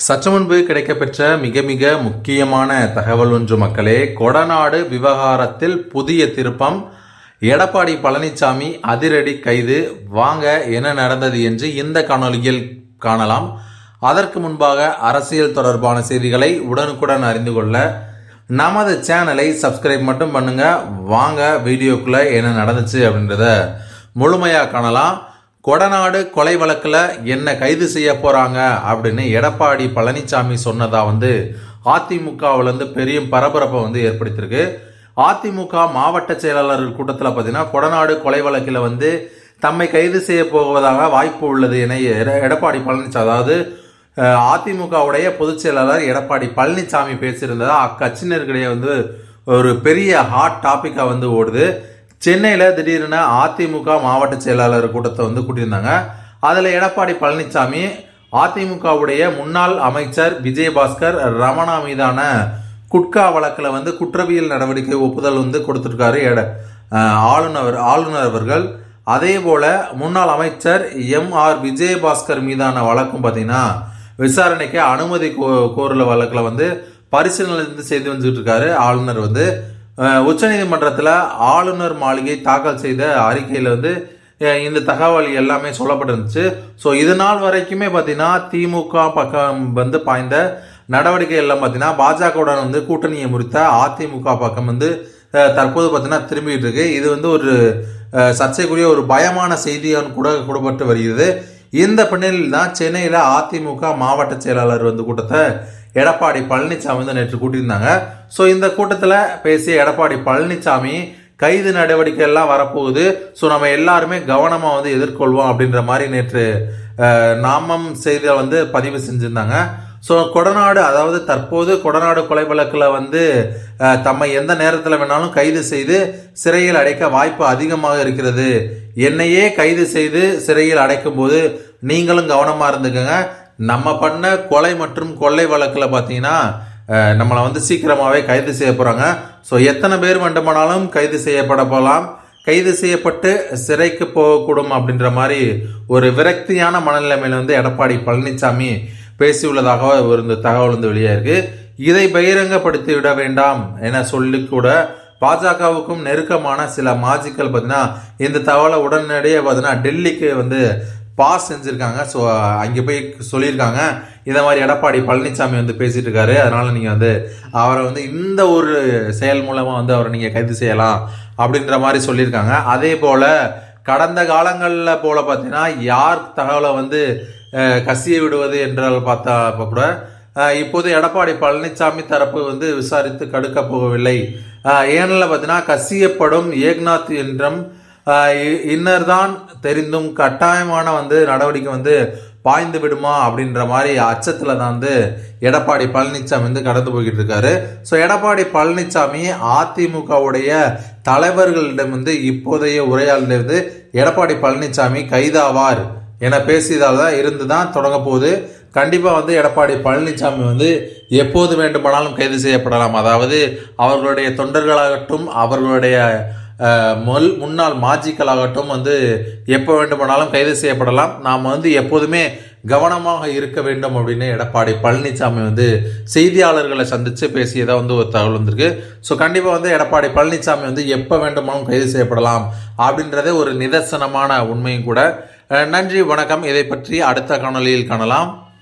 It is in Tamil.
சற்று முன்பு கிடைக்கப்பெற்ற மிக மிக முக்கியமான தகவல் ஒன்று மக்களே கொடநாடு விவகாரத்தில் புதிய திருப்பம் எடப்பாடி பழனிசாமி அதிரடி கைது வாங்க என்ன நடந்தது என்று இந்த காணொலியில் காணலாம் அதற்கு முன்பாக அரசியல் தொடர்பான செய்திகளை உடனுக்குடன் அறிந்து கொள்ள நமது சேனலை சப்ஸ்கிரைப் மட்டும் பண்ணுங்க வாங்க வீடியோக்குள்ள என்ன நடந்துச்சு அப்படின்றத முழுமையாக காணலாம் கொடநாடு கொலை வழக்கில் என்ன கைது செய்ய போறாங்க அப்படின்னு எடப்பாடி பழனிசாமி சொன்னதா வந்து அதிமுகவில் வந்து பெரிய பரபரப்பை வந்து ஏற்படுத்தியிருக்கு அதிமுக மாவட்ட செயலாளர்கள் கூட்டத்தில் பார்த்தீங்கன்னா கொடநாடு கொலை வழக்கில் வந்து தம்மை கைது செய்ய போவதாக வாய்ப்பு உள்ளது என எட- எடப்பாடி பழனிசாமி அதாவது அஹ், அதிமுகவுடைய பொதுச் செயலாளர் எடப்பாடி பழனிசாமி பேசியிருந்ததா அக்கட்சியினர்களிடையே வந்து ஒரு பெரிய ஹாட் டாபிக்காக வந்து ஓடுது சென்னையில் திடீர்னு அதிமுக மாவட்ட செயலாளர் கூட்டத்தை வந்து கூட்டியிருந்தாங்க அதில் எடப்பாடி பழனிசாமி அதிமுகவுடைய முன்னாள் அமைச்சர் விஜயபாஸ்கர் ரமணா மீதான குட்கா வழக்கில் வந்து குற்றவியல் நடவடிக்கை ஒப்புதல் வந்து கொடுத்துருக்காரு எட- அஹ், ஆளுநர் ஆளுநர் அவர்கள் அதே போல முன்னாள் அமைச்சர் எம் ஆர் விஜயபாஸ்கர் மீதான வழக்கும் பார்த்தீங்கன்னா விசாரணைக்கு அனுமதி கோ- கோரல வழக்கில் வந்து பரிசீலனை வந்து செய்து வந்துட்டு இருக்காரு ஆளுநர் வந்து அஹ், உச்சநீதிமன்றத்தில் ஆளுநர் மாளிகை தாக்கல் செய்த அறிக்கையில் வந்து அஹ், இந்த தகவல் எல்லாமே சொல்லப்பட்டிருந்துச்சு ஸோ இது நாள் வரைக்குமே பார்த்தீங்கன்னா திமுக பக்கம் வந்து பாய்ந்த நடவடிக்கை எல்லாம் பார்த்தீங்கன்னா பாஜகவுடன் வந்து கூட்டணியை முறித்த அதிமுக பக்கம் வந்து அஹ், தற்போது பார்த்தீங்கன்னா திரும்பிட்டு இருக்கு இது வந்து ஒரு அஹ், சர்ச்சைக்குரிய ஒரு பயமான செய்தியாக கூட கூடப்பட்டு வருகிறது இந்த பின்னணியில் தான் சென்னையில் அதிமுக மாவட்ட செயலாளர் வந்து கூட்டத்தை எடப்பாடி பழனிசாமி வந்து நேற்று கூட்டியிருந்தாங்க ஸோ இந்த கூட்டத்தில் பேசிய எடப்பாடி பழனிசாமி கைது நடவடிக்கை எல்லாம் வரப்போகுது ஸோ நம்ம எல்லாருமே கவனமாக வந்து எதிர்கொள்வோம் அப்படின்ற மாதிரி நேற்று அஹ், நாமம் செய்தியை வந்து பதிவு செஞ்சிருந்தாங்க ஸோ கொடநாடு அதாவது தற்போது கொடநாடு கொலை வழக்கில் வந்து அஹ், தம்மை எந்த நேரத்தில் வேணாலும் கைது செய்து சிறையில் அடைக்க வாய்ப்பு அதிகமாக இருக்கிறது என்னையே கைது செய்து சிறையில் அடைக்கும் போது நீங்களும் கவனமாக இருந்துக்கங்க நம்ம பண்ண கொலை மற்றும் கொள்ளை வழக்கில் பார்த்தீங்கன்னா அஹ், நம்மளை வந்து சீக்கிரமாகவே கைது செய்ய போகிறாங்க ஸோ எத்தனை பேர் வேண்டுமானாலும் கைது செய்யப்பட போகலாம் கைது செய்யப்பட்டு சிறைக்கு போகக்கூடும் அப்படின்ற மாதிரி ஒரு விரக்தியான மனநிலைமையில வந்து எடப்பாடி பழனிசாமி பேசியுள்ளதாக ஒரு இந்த தகவல் வந்து வெளியாயிருக்கு இதை பகிரங்கப்படுத்தி விட வேண்டாம் என சொல்லி கூட பாஜகவுக்கும் நெருக்கமான சில மாஜிக்கள் பார்த்தீங்கன்னா இந்த தகவலை உடனடியாக பார்த்தீங்கன்னா டெல்லிக்கு வந்து பாஸ் செஞ்சிருக்காங்க ஸோ அங்கே போய் சொல்லியிருக்காங்க இந்த மாதிரி எடப்பாடி பழனிசாமி வந்து பேசிட்டு இருக்காரு அதனால நீங்கள் வந்து அவரை வந்து இந்த ஒரு செயல் மூலமாக வந்து அவரை நீங்கள் கைது செய்யலாம் அப்படின்ற மாதிரி சொல்லியிருக்காங்க அதே போல கடந்த காலங்களில் போல பார்த்தீங்கன்னா யார் தகவலை வந்து அஹ், கசிய விடுவது என்றால் பார்த்தா அப்ப கூட அஹ், இப்போது எடப்பாடி பழனிசாமி தரப்பு வந்து விசாரித்து கடுக்க போகவில்லை அஹ், ஏனெனில் பார்த்தீங்கன்னா கசியப்படும் ஏக்நாத் என்றும் இன்னர் தான் தெரிந்தும் கட்டாயமான வந்து நடவடிக்கை வந்து பாய்ந்து விடுமா அப்படின்ற மாதிரி அச்சத்தில் தான் வந்து எடப்பாடி பழனிசாமி வந்து கடந்து போய்கிட்டு இருக்காரு ஸோ எடப்பாடி பழனிசாமி அதிமுகவுடைய தலைவர்களிடம் வந்து இப்போதைய உரையாடலிருந்து எடப்பாடி பழனிசாமி கைதாவார் என பேசியதால் தான் இருந்து தான் தொடங்க போகுது கண்டிப்பாக வந்து எடப்பாடி பழனிசாமி வந்து எப்போது வேண்டுமானாலும் கைது செய்யப்படலாம் அதாவது அவர்களுடைய தொண்டர்களாகட்டும் அவர்களுடைய அஹ், முல் முன்னாள் மாஜிக்களாகட்டும் வந்து எப்போ வேண்டுமானாலும் கைது செய்யப்படலாம் நாம் வந்து எப்போதுமே கவனமாக இருக்க வேண்டும் அப்படின்னு எடப்பாடி பழனிசாமி வந்து செய்தியாளர்களை சந்தித்து பேசியதாக வந்து ஒரு தகவல் வந்திருக்கு ஸோ கண்டிப்பாக வந்து எடப்பாடி பழனிசாமி வந்து எப்போ வேண்டுமானாலும் கைது செய்யப்படலாம் அப்படின்றதே ஒரு நிதர்சனமான உண்மையும் கூட அஹ், நன்றி வணக்கம் இதை பற்றி அடுத்த காணொளியில் காணலாம்